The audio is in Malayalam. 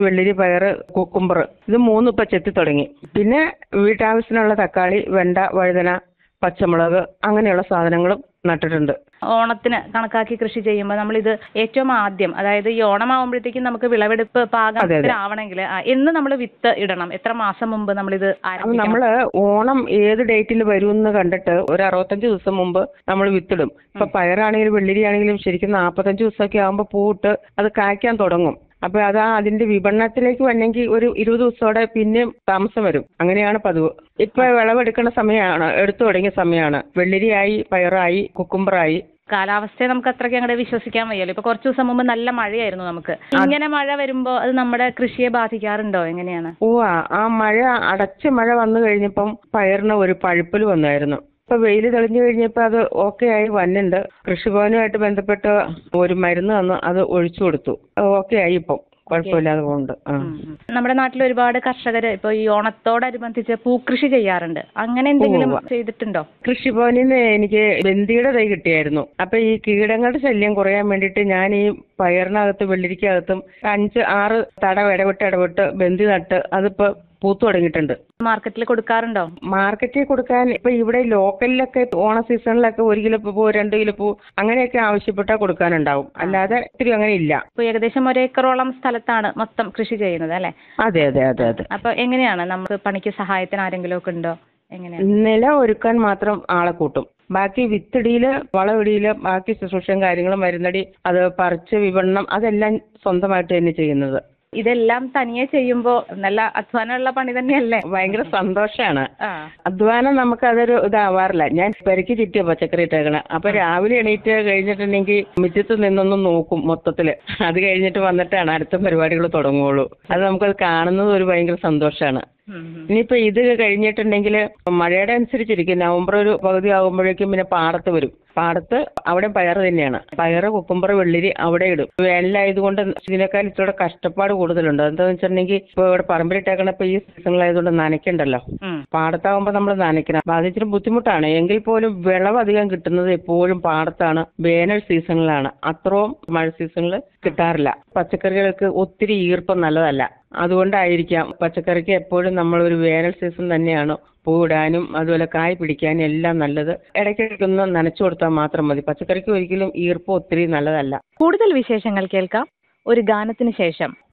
വെള്ളരി പയറ് കുക്കുംബർ ഇത് മൂന്നും ഇപ്പൊ ചെത്തി തുടങ്ങി പിന്നെ വീട്ടാവശ്യത്തിനുള്ള തക്കാളി വെണ്ട വഴുതന പച്ചമുളക് അങ്ങനെയുള്ള സാധനങ്ങളും നട്ടിട്ടുണ്ട് ഓണത്തിന് കണക്കാക്കി കൃഷി ചെയ്യുമ്പോൾ നമ്മളിത് ഏറ്റവും ആദ്യം അതായത് ഈ ഓണമാകുമ്പോഴത്തേക്കും നമുക്ക് വിളവെടുപ്പ് പാകത്തിലാവണമെങ്കിൽ എന്ന് നമ്മൾ വിത്ത് ഇടണം എത്ര മാസം മുമ്പ് നമ്മളിത് അപ്പൊ ആരംഭിക്കണം നമ്മള് ഓണം ഏത് ഡേറ്റിൽ വരുമെന്ന് കണ്ടിട്ട് ഒരു അറുപത്തഞ്ച് ദിവസം മുമ്പ് നമ്മൾ വിത്തിടും ഇപ്പൊ പയറാണെങ്കിലും വെള്ളരി ആണെങ്കിലും ശരിക്കും നാൽപ്പത്തഞ്ച് ദിവസമൊക്കെ ആകുമ്പോൾ പൂവിട്ട് അത് കായ്ക്കാൻ തുടങ്ങും അപ്പൊ അതാ അതിന്റെ വിപണനത്തിലേക്ക് വന്നെങ്കിൽ ഒരു ഇരുപത് ദിവസത്തോടെ പിന്നെയും താമസം വരും അങ്ങനെയാണ് പതിവ് ഇപ്പൊ വിളവെടുക്കുന്ന സമയമാണ് എടുത്തു തുടങ്ങിയ സമയമാണ് വെള്ളരിയായി പയറായി കുക്കുംബറായി കാലാവസ്ഥയെ നമുക്ക് അത്രയ്ക്ക് അങ്ങോട്ട് വിശ്വസിക്കാൻ വയ്യല്ലോ ഇപ്പൊ കുറച്ച് ദിവസം മുമ്പ് നല്ല മഴയായിരുന്നു നമുക്ക് ഇങ്ങനെ മഴ വരുമ്പോ അത് നമ്മുടെ കൃഷിയെ ബാധിക്കാറുണ്ടോ എങ്ങനെയാണ് ഓ ആ മഴ അടച്ച മഴ വന്നു കഴിഞ്ഞപ്പം പയറിന് ഒരു പഴുപ്പൽ വന്നായിരുന്നു ഇപ്പൊ വെയിൽ തെളിഞ്ഞു കഴിഞ്ഞപ്പോൾ അത് ഓക്കെ ആയി വന്നുണ്ട് കൃഷിഭവനുമായിട്ട് ബന്ധപ്പെട്ട് ഒരു മരുന്ന് തന്നു അത് ഒഴിച്ചു കൊടുത്തു അത് ഓക്കെ ആയി ഇപ്പം കുഴപ്പമില്ലാതെ പോകുന്നുണ്ട് ആ ഉം, ഉം. നമ്മുടെ നാട്ടിൽ ഒരുപാട് കർഷകർ ഇപ്പൊ ഈ ഓണത്തോടനുബന്ധിച്ച് പൂക്കൃഷി ചെയ്യാറുണ്ട് അങ്ങനെ എന്തെങ്കിലും ചെയ്തിട്ടുണ്ടോ കൃഷിഭവനിൽ നിന്ന് എനിക്ക് ബന്ദിയുടെ തൈ കിട്ടിയായിരുന്നു അപ്പൊ ഈ കീടങ്ങളുടെ ശല്യം കുറയാൻ വേണ്ടിയിട്ട് ഞാൻ ഈ പയറിനകത്ത് വെള്ളരിക്കകത്തും അഞ്ച് ആറ് തടം ഇടവിട്ട് ഇടവിട്ട് ബന്ദി നട്ട് അതിപ്പോ പൂത്തു തുടങ്ങിയിട്ടുണ്ട് മാർക്കറ്റിൽ കൊടുക്കാറുണ്ടോ മാർക്കറ്റിൽ കൊടുക്കാൻ ഇപ്പൊ ഇവിടെ ലോക്കലിലൊക്കെ ഓണ സീസണിലൊക്കെ ഒരു കിലോ പൂ രണ്ട് കിലോ പൂ അങ്ങനെയൊക്കെ ആവശ്യപ്പെട്ടാൽ കൊടുക്കാനുണ്ടാവും അല്ലാതെ ഇത്തിരി അങ്ങനെ ഇല്ല ഇപ്പൊ ഏകദേശം ഒരു ഏക്കറോളം സ്ഥലത്താണ് മൊത്തം കൃഷി ചെയ്യുന്നത് അല്ലെ അതെ അതെ അതെ അതെ അപ്പൊ എങ്ങനെയാണ് നമുക്ക് പണിക്ക് സഹായത്തിന് ആരെങ്കിലും ഒക്കെ ഉണ്ടോ എങ്ങനെയാണ് നില ഒരുക്കാൻ മാത്രം ആളെ കൂട്ടും ബാക്കി വിത്തിടിയില് വളമിടിയില് ബാക്കി ശുശ്രൂഷയും കാര്യങ്ങളും മരുന്നടി അത് പറിച്ച് വിപണനം അതെല്ലാം സ്വന്തമായിട്ട് തന്നെ ചെയ്യുന്നത് ഇതെല്ലാം തനിയെ ചെയ്യുമ്പോ നല്ല അധ്വാനമുള്ള പണി തന്നെയല്ലേ ഭയങ്കര സന്തോഷാണ് ആ അധ്വാനം നമുക്ക് അതൊരു ഇതാവാറില്ല ഞാൻ പെരക്കി ചുറ്റിയ പച്ചക്കറി ഇട്ടേക്കണേ അപ്പൊ രാവിലെ എണീറ്റ് കഴിഞ്ഞിട്ടുണ്ടെങ്കിൽ മുറ്റത്ത് നിന്നൊന്ന് നോക്കും മൊത്തത്തില് അത് കഴിഞ്ഞിട്ട് വന്നിട്ടാണ് അടുത്ത പരിപാടികൾ തുടങ്ങുള്ളൂ അത് നമുക്കത് കാണുന്നത് ഒരു ഭയങ്കര സന്തോഷാണ് ഉം, ഉം. ഇനിയിപ്പോ ഇത് കഴിഞ്ഞിട്ടുണ്ടെങ്കിൽ മഴയുടെ അനുസരിച്ചിരിക്കും നവംബർ ഒരു പകുതി ആകുമ്പോഴേക്കും പിന്നെ പാടത്ത് വരും പാടത്ത് അവിടെ പയർ തന്നെയാണ് പയറ് കുക്കുംബർ വെള്ളിരി അവിടെ ഇടും വേനലായതുകൊണ്ട് ഇതിനേക്കാൾ ഇച്ചിരി കഷ്ടപ്പാട് കൂടുതലുണ്ട് എന്താണെന്ന് വെച്ചിട്ടുണ്ടെങ്കിൽ ഇപ്പോൾ ഇവിടെ പറമ്പിലിട്ടേക്കണ ഇപ്പൊ ഈ സീസണിലായതുകൊണ്ട് നനയ്ക്കണ്ടല്ലോ ഉം. പാടത്താകുമ്പോൾ നമ്മൾ നനയ്ക്കണം അപ്പൊ അത് ഇച്ചിരി ബുദ്ധിമുട്ടാണ് എങ്കിൽ പോലും വിളവ് അധികം കിട്ടുന്നത് എപ്പോഴും പാടത്താണ് വേനൽ സീസണിലാണ് അത്രയും മഴ സീസണിൽ കിട്ടാറില്ല പച്ചക്കറികൾക്ക് ഒത്തിരി ഈർപ്പം നല്ലതല്ല അതുകൊണ്ടായിരിക്കാം പച്ചക്കറിക്ക് എപ്പോഴും നമ്മൾ ഒരു വേനൽ സീസൺ തന്നെയാണ് പൂവിടാനും അതുപോലെ കായ് പിടിക്കാനും എല്ലാം നല്ലത് ഇടയ്ക്കിടയ്ക്കൊന്ന് നനച്ചു കൊടുത്താൽ മാത്രം മതി പച്ചക്കറിക്ക് ഒരിക്കലും ഈർപ്പം ഒത്തിരി നല്ലതല്ല കൂടുതൽ വിശേഷങ്ങൾ കേൾക്കാം ഒരു ഗാനത്തിന് ശേഷം